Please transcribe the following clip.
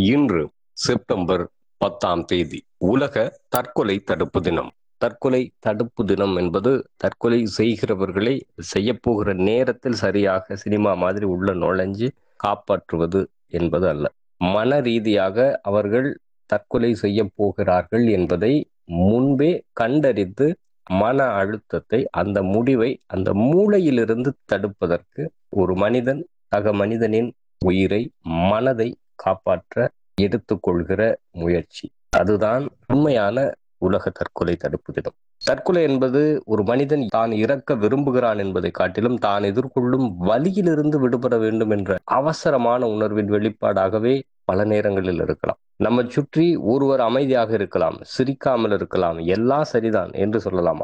இன்று செப்டம்பர் பத்தாம் தேதி உலக தற்கொலை தடுப்பு தினம் தற்கொலை தடுப்பு தினம் என்பது தற்கொலை செய்கிறவர்களை செய்யப்போகிற நேரத்தில் சரியாக சினிமா மாதிரி உள்ள நுழைஞ்சு காப்பாற்றுவது என்பது அல்ல மன ரீதியாக அவர்கள் தற்கொலை செய்ய போகிறார்கள் என்பதை முன்பே கண்டறிந்து மன அழுத்தத்தை அந்த முடிவை அந்த மூளையிலிருந்து தடுப்பதற்கு ஒரு மனிதன் சக மனிதனின் உயிரை மனதை காப்பாற்ற எடுத்துக்கொள்கிற முயற்சி அதுதான் உண்மையான உலக தற்கொலை தடுப்பு தினம் தற்கொலை என்பது ஒரு மனிதன் தான் இறக்க விரும்புகிறான் என்பதை காட்டிலும் தான் எதிர்கொள்ளும் வலியிலிருந்து விடுபட வேண்டும் என்ற அவசரமான உணர்வின் வெளிப்பாடாகவே பல நேரங்களில் இருக்கலாம் நம்ம சுற்றி ஒருவர் அமைதியாக இருக்கலாம் சிரிக்காமல் இருக்கலாம் எல்லாம் சரிதான் என்று சொல்லலாம்